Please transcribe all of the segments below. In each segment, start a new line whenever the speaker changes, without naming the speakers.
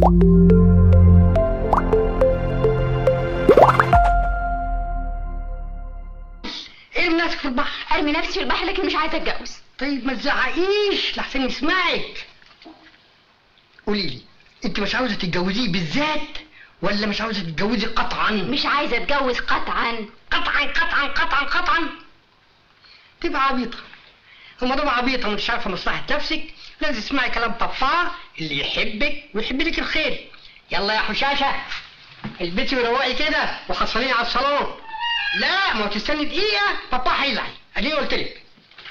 ارمي نفسك في البحر
ارمي نفسي في البحر لكن مش عايزه اتجوز
طيب ما تزعقيش لحسن يسمعك قولي لي انت مش عاوزه تتجوزيه بالذات ولا مش عاوزه تتجوزي قطعا
مش عايزه اتجوز قطعا
قطعا قطعا قطعا قطعا تبقى عبيطه وما دام عبيطه ومش عارفه مصلحه نفسك لازم تسمعي كلام بابا اللي يحبك ويحب لك الخير يلا يا حشاشه البسي وروقي كده وحصليني على الصالون لا ما هو تستني دقيقه بابا هيزعل اديني قلت لك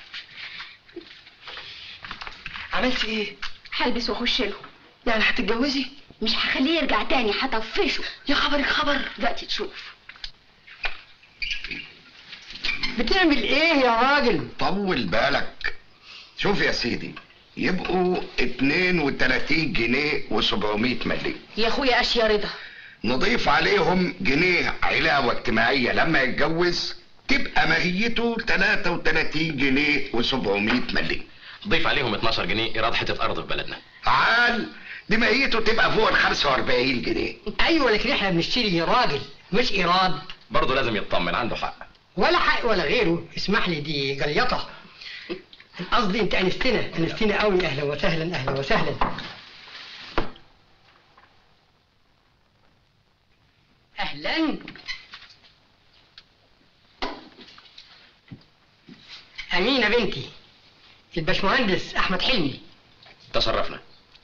عملت ايه؟
هلبس واخش له
يعني هتتجوزي؟
مش هخليه يرجع تاني هطفشه
يا خبرك خبر
دلوقتي تشوف
بتعمل ايه يا راجل؟
طول بالك شوف يا سيدي يبقوا 32 جنيه و700 ملي
يا اخويا اشياء رضا
نضيف عليهم جنيه علاوة اجتماعية لما يتجوز تبقى ماهيته 33 جنيه و700 ملي
ضيف عليهم 12 جنيه ايراد حته ارض في بلدنا
عال دي ماهيته تبقى فوق ال 45 جنيه
ايوه لكن احنا بنشتري راجل مش ايراد
برضه لازم يطمن عنده حق
ولا حق ولا غيره اسمح لي دي جليطه قصدي انت انستنا انستنا قوي اهلا وسهلا اهلا وسهلا اهلا امينه بنتي الباشمهندس احمد حلمي
تشرفنا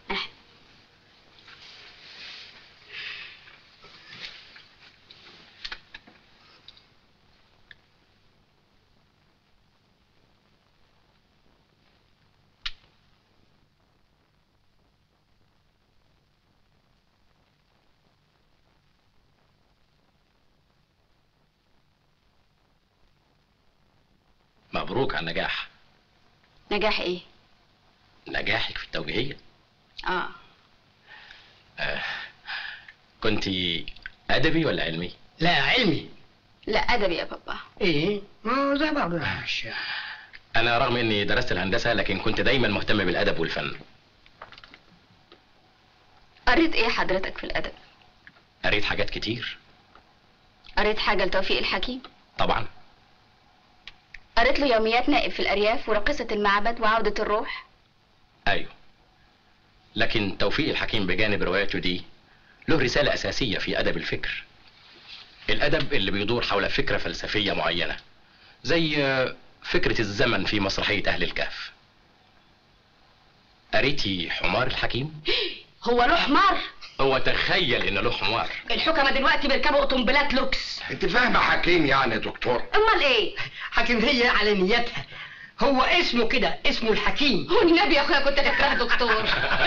مبروك على النجاح
نجاح ايه
نجاحك في التوجيهية
اه
كنت أدبي ولا علمي؟
لا علمي
لا ادبي يا بابا
ايه ما هو زي بعض مش
أنا رغم إني درست الهندسة لكن كنت دايما مهتم بالأدب والفن
قريت ايه حضرتك في الادب
قريت حاجات كتير
قريت حاجه لتوفيق الحكيم
طبعا
قريت له يوميات نائب في الارياف وراقصه المعبد وعوده الروح
أيوه لكن توفيق الحكيم بجانب رواياته دي له رسالة أساسية في أدب الفكر الأدب اللي بيدور حول فكرة فلسفية معينة زي آه، فكرة الزمن في مسرحية أهل الكهف قريتي حمار الحكيم؟
هو له حمار
هو تخيل إن له حمار
الحكمه دلوقتي بيركبوا اوتومبيلات لوكس
انت فاهمة حكيم يعني يا دكتور
امال ايه
حكيم هي على نيتها هو اسمه كده اسمه الحكيم
والنبي يا اخويا كنت فاكراه دكتور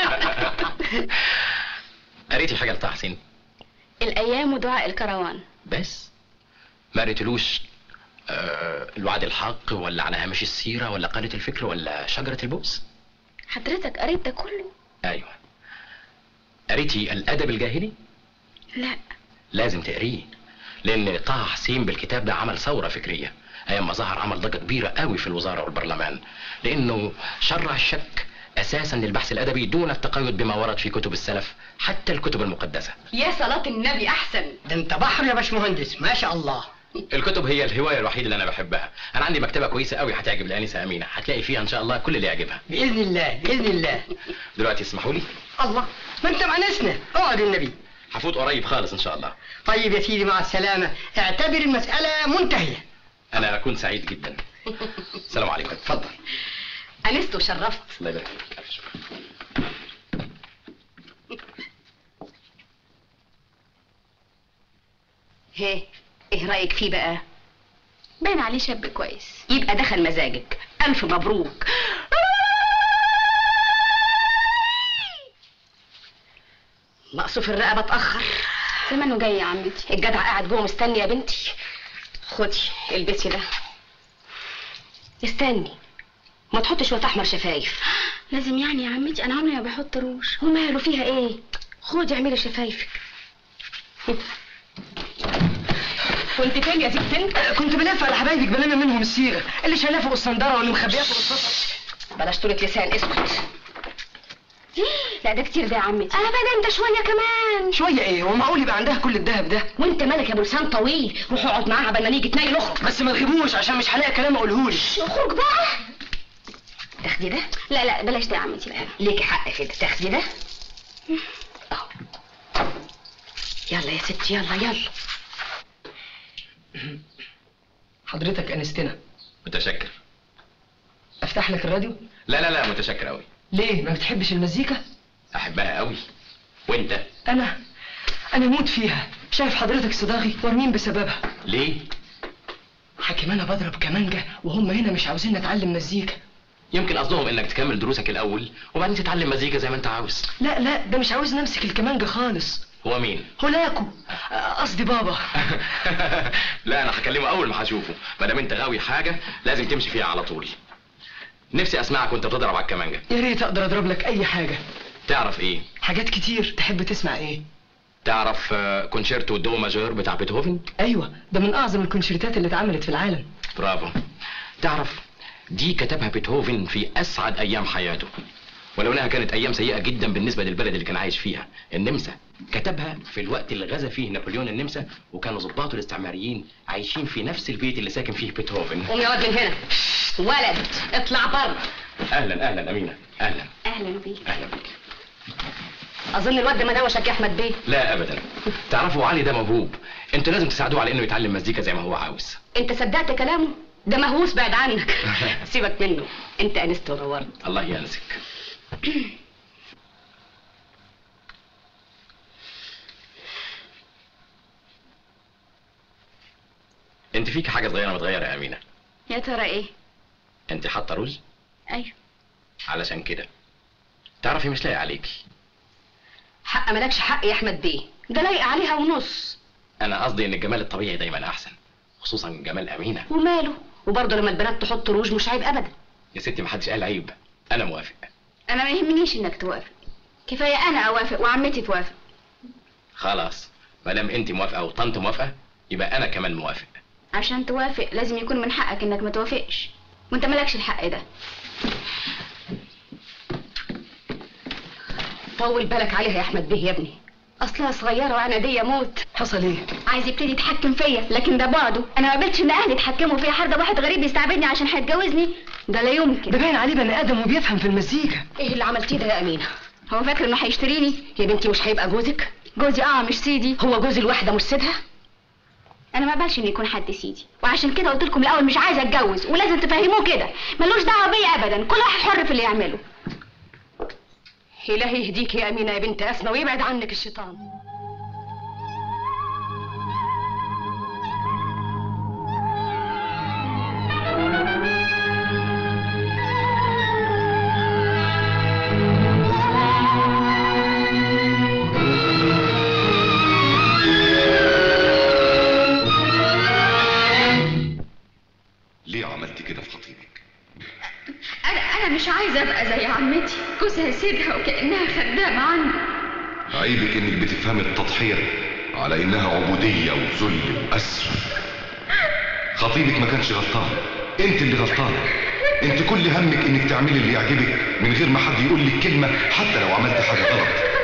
قريتي حاجة لطه حسين؟
الايام ودعاء الكروان
بس ما قريتلوش آه الوعد الحق ولا على هامش السيرة ولا قالة الفكر ولا شجرة البؤس؟
حضرتك قريت ده كله
أيوه قريتي الأدب الجاهلي؟
لا
لازم تقريه لان طه حسين بالكتاب ده عمل ثوره فكريه ايام ما ظهر عمل ضجه كبيره قوي في الوزاره والبرلمان لانه شرع الشك اساسا للبحث الادبي دون التقيد بما ورد في كتب السلف حتى الكتب المقدسه
يا صلاة النبي أحسن
ده انت بحر يا باشمهندس ما شاء الله
الكتب هي الهوايه الوحيده اللي انا بحبها انا عندي مكتبه كويسه قوي هتعجب الانسه امينه هتلاقي فيها ان شاء الله كل اللي يعجبها
باذن الله باذن الله
دلوقتي اسمحوا لي
الله ما انت معنسنا اقعد النبي
هفوت قريب خالص ان شاء الله
طيب يا سيدي مع السلامه اعتبر المساله منتهيه
انا اكون سعيد جدا السلام عليكم اتفضل
أنست وشرفت
الله يبارك فيك ألف شكر.
هي ايه رأيك فيه بقى باين عليه شاب كويس يبقى دخل مزاجك ألف مبروك نقصه في الرقبة اتأخر زمانه جاي يا عمتي الجدع قاعد جوه مستني يا بنتي خدي البسي ده استني ما تحطش شوية أحمر شفايف لازم يعني يا عمتي أنا عمري ما بحط روج وماله فيها إيه خدي اعملي شفايفك كنت فين يا زيد انت؟
كنت بلف على حبايبك بلم منهم الصيغه اللي شايلاه فوق الصنداره واللي مخبياه فوق السطح
بلاش طولة لسان اسكت لا ده كتير ده يا عمتي ابدا ده شويه كمان
شويه ايه هو معقول يبقى عندها كل الذهب ده
وانت مالك يا ابو لسان طويل روح اقعد معاها قبل ما نيجي تنيل اخرج
بس ما تغيبوش عشان مش هلاقي كلام اقولهولش
اخرج بقى تاخدي ده لا لا بلاش ده يا عمتي بقى ليكي حق كده تاخدي ده اهو يلا يا ستي يلا يلا
حضرتك انستنا
متشكر
افتح لك الراديو
لا لا لا متشكر قوي
ليه ما بتحبش المزيكا
احبها قوي وانت
انا انا موت فيها شايف حضرتك صداغي وارمين بسببها
ليه
حكيم انا بضرب كمانجة وهم هنا مش عاوزين نتعلم مزيكا
يمكن قصدهم انك تكمل دروسك الاول وبعدين تتعلم مزيكا زي ما انت عاوز
لا لا ده مش عاوز نمسك الكمانجة خالص
هو مين
هناكو آه، قصدي بابا
لا انا هكلمه اول ما هشوفه ما دام انت غاوي حاجه لازم تمشي فيها على طول نفسي اسمعك وانت بتضرب على الكمانجه
يا ريت اقدر اضرب لك اي حاجة
تعرف ايه
حاجات كتير تحب تسمع ايه
تعرف آه، كونشيرتو دو ماجور بتاع بيتهوفن
ايوه ده من اعظم الكونشيرتات اللي اتعملت في العالم
برافو تعرف دي كتبها بيتهوفن في اسعد ايام حياته ولو انها كانت ايام سيئه جدا بالنسبه للبلد اللي كان عايش فيها النمسا كتبها في الوقت اللي غزا فيه نابليون النمسا وكانوا ضباطه الاستعماريين عايشين في نفس البيت اللي ساكن فيه بيتهوفن
قوم يا واد من هنا ولد اطلع بره
اهلا اهلا امينه اهلا
اهلا بيك
اهلا بك
اظن الواد ده مدوشك يا احمد بيه
لا ابدا تعرفوا علي ده موهوب انتوا لازم تساعدوه على انه يتعلم مزيكا زي ما هو عاوز
انت صدقت كلامه ده مهووس بعد عنك سيبك منه انت انست ونورت
الله ينسك انت فيك حاجه صغيره متغيره يا امينه
يا ترى ايه
انت حاطه روج
ايوه
علشان كده تعرفي مش لاقي عليكي
حق مالكش حق يا احمد بيه ده لايق عليها ونص
انا قصدي ان الجمال الطبيعي دايما احسن خصوصا جمال امينه
وماله وبرضه لما البنات تحط روج مش عيب ابدا
يا ستي محدش قال عيب انا موافق
انا ما يهمنيش انك توافق كفايه انا اوافق وعمتي توافق
خلاص ما دام انت موافقه وطنط موافقه يبقى انا كمان موافق
عشان توافق لازم يكون من حقك انك ما توافقش وانت مالكش الحق ده طول بالك عليها يا احمد بيه يا ابني اصلها صغيره وعناديه موت
حصل ايه
عايز يبتدي يتحكم فيا لكن ده بعده انا ما قبلتش ان اهلي يتحكموا فيا حد واحد غريب يستعبدني عشان هيتجوزني ده لا يمكن
ده باين عليه بني ادم وبيفهم في المزيكا
ايه اللي عملتيه ده يا امينه هو فاكر انه هيشتريني يا بنتي مش هيبقى جوزك جوزي اه مش سيدي هو جوز الواحده مش سيدها انا ما بقبلش ان يكون حد سيدي وعشان كده قلت لكم الاول مش عايزه اتجوز ولازم تفهموه كده ملوش دعوه بيا ابدا كل واحد حر في اللي يعمله الهي يهديك يا امينه يا بنت اسمى ويبعد عنك الشيطان
ليه عملت كده في خطيبك
انا انا مش عايزه ابقى زي عمتي جوزها سيدها وكانها خدامه عنده
عيبك انك بتفهمي التضحية على انها عبودية وذل واسر خطيبك ما كانش غلطان انت اللي غلطان انت كل همك انك تعملي اللي يعجبك من غير ما حد يقول لك كلمة حتى لو عملت حاجة غلط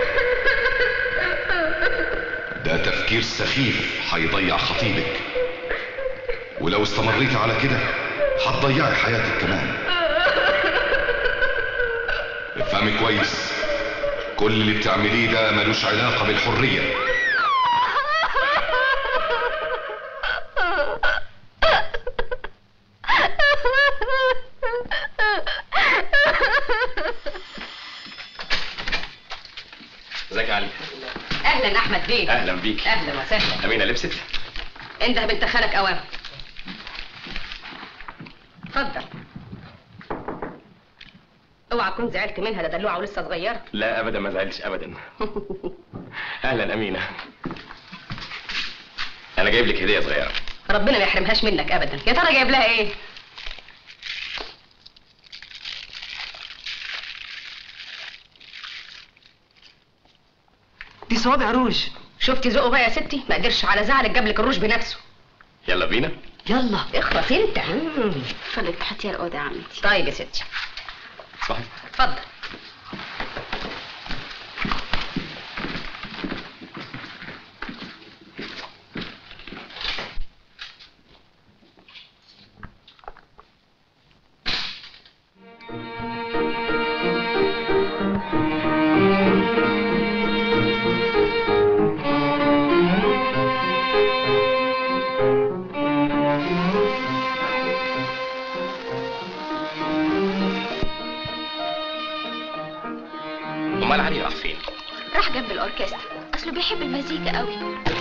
ده تفكير سخيف هيضيع خطيبك ولو استمريت على كده هتضيعي حياتك كمان افهمي كويس كل اللي بتعمليه ده ملوش علاقة بالحرية
ازيك يا علي
اهلا احمد بيه
اهلا بيك
اهلا وسهلا
امينه لبست
انت بنت خالك اوام اتفضل اوعى تكون زعلت منها ده دلوعه ولسه صغيره
لا ابدا ما زعلتش ابدا اهلا امينه انا جايب لك هديه صغيره
ربنا ما يحرمهاش منك ابدا يا ترى جايب لها ايه
دي صوابع روج
شفتي ذوقه بقى يا ستي ما قدرش على زعلك جاب لك الروج بنفسه
يلا بينا
يلا
اخلص انت
اتفضلي هاتي الأوضة يا عمتي
طيب يا ستي
صحيح
اتفضل يروح جنب الاوركسترا اصله بيحب المزيكا قوي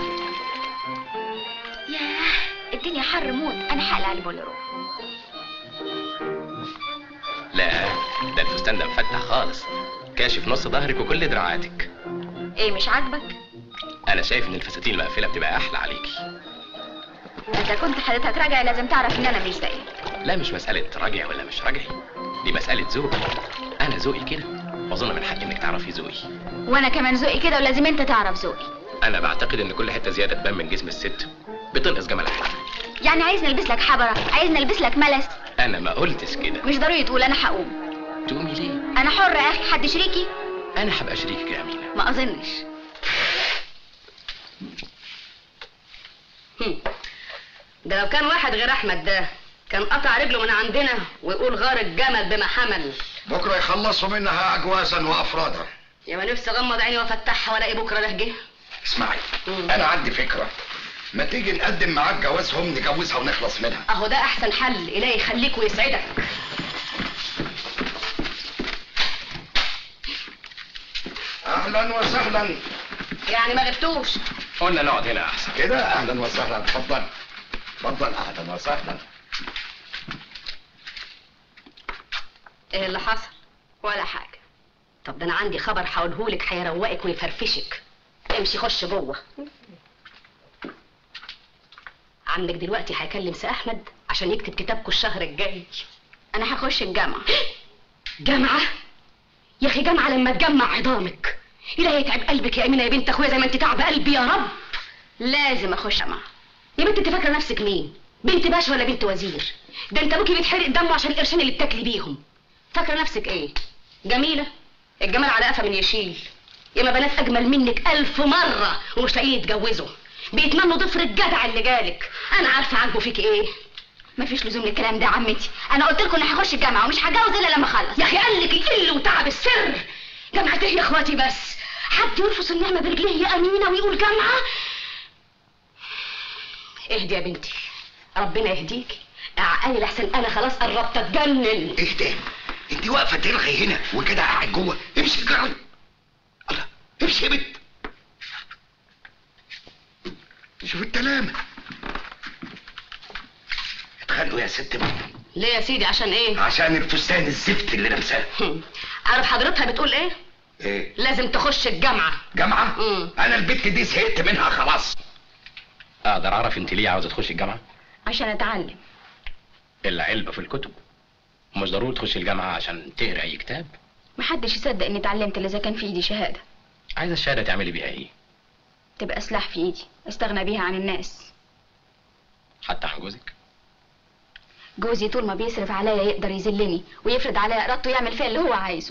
ياه الدنيا حر موت انا هقلع البوليرو
لا ده الفستان ده مفتح خالص كاشف نص ظهرك وكل دراعاتك
ايه مش عاجبك
انا شايف ان الفساتين المقفله بتبقى احلى عليكي
اذا كنت حضرتك راجع لازم تعرف ان انا مش زيك
لا مش مساله راجع ولا مش راجعي دي مساله ذوق انا ذوقي كده واظن من حقي انك تعرفي ذوقي
وانا كمان ذوقي كده ولازم انت تعرف ذوقي
انا بعتقد ان كل حته زياده تبان من جسم الست بتنقص جمالها
يعني عايز نلبس لك حبره عايز نلبس لك ملس
انا ما قلتش كده
مش ضروري تقول انا هقوم
تقومي ليه
انا حر يا اخي حد شريكي
انا هبقى شريكك يا امينه
ما اظنش
هم. ده لو كان واحد غير احمد ده كان قطع رجله من عندنا ويقول غار الجمل بما حمل
بكره يخلصوا منها اجوازا وافرادا
يا ما نفسي اغمض عيني وافتحها والاقي بكره ده جه
اسمعي
مم.
انا عندي فكره ما تيجي نقدم معاك جوازهم نجوزها ونخلص منها
اهو ده احسن حل الهي يخليك ويسعدك
اهلا وسهلا
يعني ما غبتوش
قلنا نقعد هنا احسن
كده اهلا وسهلا اتفضل اتفضل اهلا وسهلا
ايه اللي حصل
ولا حاجه
طب ده انا عندي خبر هقولهولك هيروقك ويفرفشك امشي خش جوه عمك دلوقتي هيكلم سي احمد عشان يكتب كتابكم الشهر الجاي
انا هخش الجامعه
جامعة؟ يا أخي جامعة لما تجمع عظامك إلهي يتعب قلبك يا أمينة يا بنت أخويا زي ما أنت تعب قلبي يا رب
لازم اخش جامعه
يا بنت أنت فاكرة نفسك مين؟ بنت باشا ولا بنت وزير؟ ده أنت أبوكي بيتحرق دمه عشان القرشين اللي بتاكلي بيهم فاكرة نفسك إيه؟ جميلة؟ الجمال على قفا من يشيل ياما بنات أجمل منك ألف مرة ومش لاقيين يتجوزوا بيتمنوا ضفر الجدع اللي جالك أنا عارفة عاجبه فيك إيه
مفيش لزوم للكلام ده يا عمتي انا قلت لكم اني هخش الجامعه ومش هتجوز الا لما اخلص
يا اخي قال لك يقل وتعب السر جامعة ايه يا اخواتي بس حد يرفض النعمة برجليه يا امينة ويقول جامعة اهدي يا بنتي ربنا يهديكي اعقلي لحسن انا خلاص قربت اتجنن
ايه ده انت واقفه تلغي هنا وكده قاعد جوه امشي جرب الله امشي يا بنت شوف التلامه اتخانقوا يا ست بقى
ليه يا سيدي عشان ايه
عشان الفستان الزفت اللي لابساه
عارف حضرتها بتقول ايه
ايه
لازم تخش الجامعة
جامعه
مم.
انا البت دي زهقت منها خلاص
اقدر اعرف انت ليه عاوزه تخشي الجامعه
عشان اتعلم
العلبه في الكتب ومش ضروري تخشي الجامعه عشان تقري اي كتاب
محدش يصدق اني اتعلمت الا اذا كان في ايدي شهاده
عايزه الشهاده تعملي بيها ايه
تبقى سلاح في ايدي استغنى بيها عن الناس
حتى عن جوزك
جوزي طول ما بيصرف عليا يقدر يذلني ويفرض عليا ارادته يعمل فيها اللي هو عايزه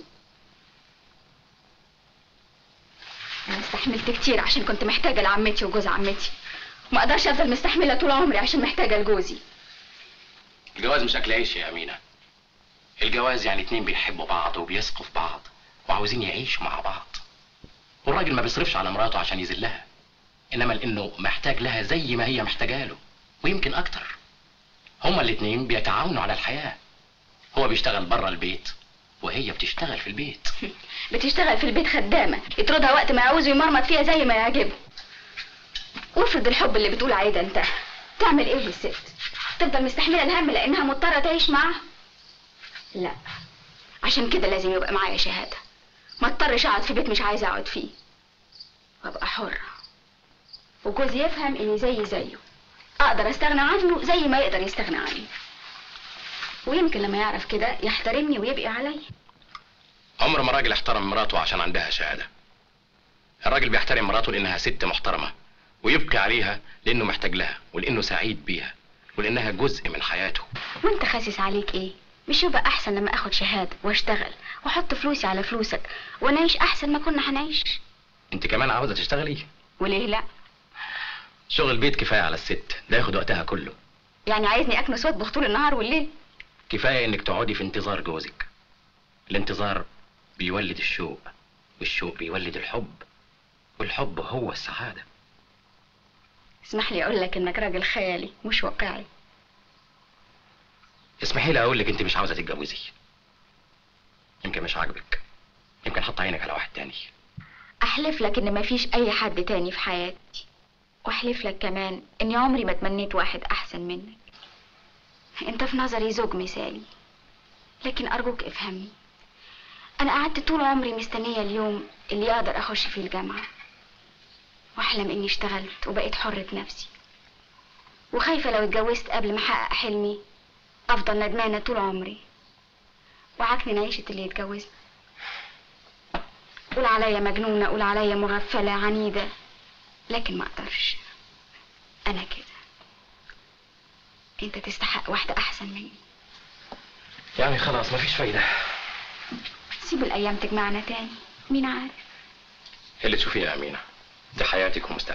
انا استحملت كتير عشان كنت محتاجه لعمتي وجوز عمتي ما اقدرش افضل مستحمله طول عمري عشان محتاجه لجوزي
الجواز مش اكل عيش يا امينه الجواز يعني اتنين بيحبوا بعض وبيثقوا في بعض وعاوزين يعيشوا مع بعض والراجل ما بيصرفش على مراته عشان يذلها انما لانه محتاج لها زي ما هي محتاجه له ويمكن اكتر هما الاتنين بيتعاونوا على الحياه هو بيشتغل بره البيت وهي بتشتغل في البيت
بتشتغل في البيت خدامه يطردها وقت ما يعوز ويمرمط فيها زي ما يعجبه وافرض الحب اللي بتقول عليه ده انتهى تعمل ايه بالست تفضل مستحمله الهم لانها مضطره تعيش معاه لا عشان كده لازم يبقى معايا شهاده ما اضطرش اقعد في بيت مش عايزه اقعد فيه وابقى حره وجوزي يفهم اني زي زيه اقدر استغنى عنه زي ما يقدر يستغنى عني ويمكن لما يعرف كده يحترمني ويبقي عليا
عمر ما راجل احترم مراته عشان عندها شهاده الراجل بيحترم مراته لانها ست محترمه ويبكي عليها لانه محتاج لها ولانه سعيد بيها ولانها جزء من حياته
وانت خاسس عليك ايه مش يبقى احسن لما اخد شهاده واشتغل واحط فلوسي على فلوسك ونعيش احسن ما كنا هنعيش
انت كمان عاوزه تشتغلي
وليه لا
شغل البيت كفايه على الست ده ياخد وقتها كله
يعني عايزني اكنس واطبخ طول النهار والليل
كفايه انك تقعدي في انتظار جوزك الانتظار بيولد الشوق والشوق بيولد الحب والحب هو السعاده
اسمح لي اقول لك انك راجل خيالي مش واقعي
اسمحي لي اقول لك انت مش عاوزه تتجوزي يمكن مش عاجبك يمكن حط عينك على واحد تاني
احلف لك ان مفيش اي حد تاني في حياتي واحلف لك كمان اني عمري ما تمنيت واحد احسن منك انت في نظري زوج مثالي لكن ارجوك افهمني انا قعدت طول عمري مستنيه اليوم اللي اقدر اخش فيه الجامعه واحلم اني اشتغلت وبقيت حرة نفسي وخايفة لو اتجوزت قبل ما احقق حلمي افضل ندمانة طول عمري وعكنن عيشة اللي اتجوزنا قول عليا مجنونة قول عليا مغفلة عنيدة لكن ما اقدرش انا كده انت تستحق واحدة احسن مني
يعني خلاص مفيش فايدة
سيب الايام تجمعنا تاني مين عارف
اللي تشوفيه يا أمينة دي حياتك ومستقبلك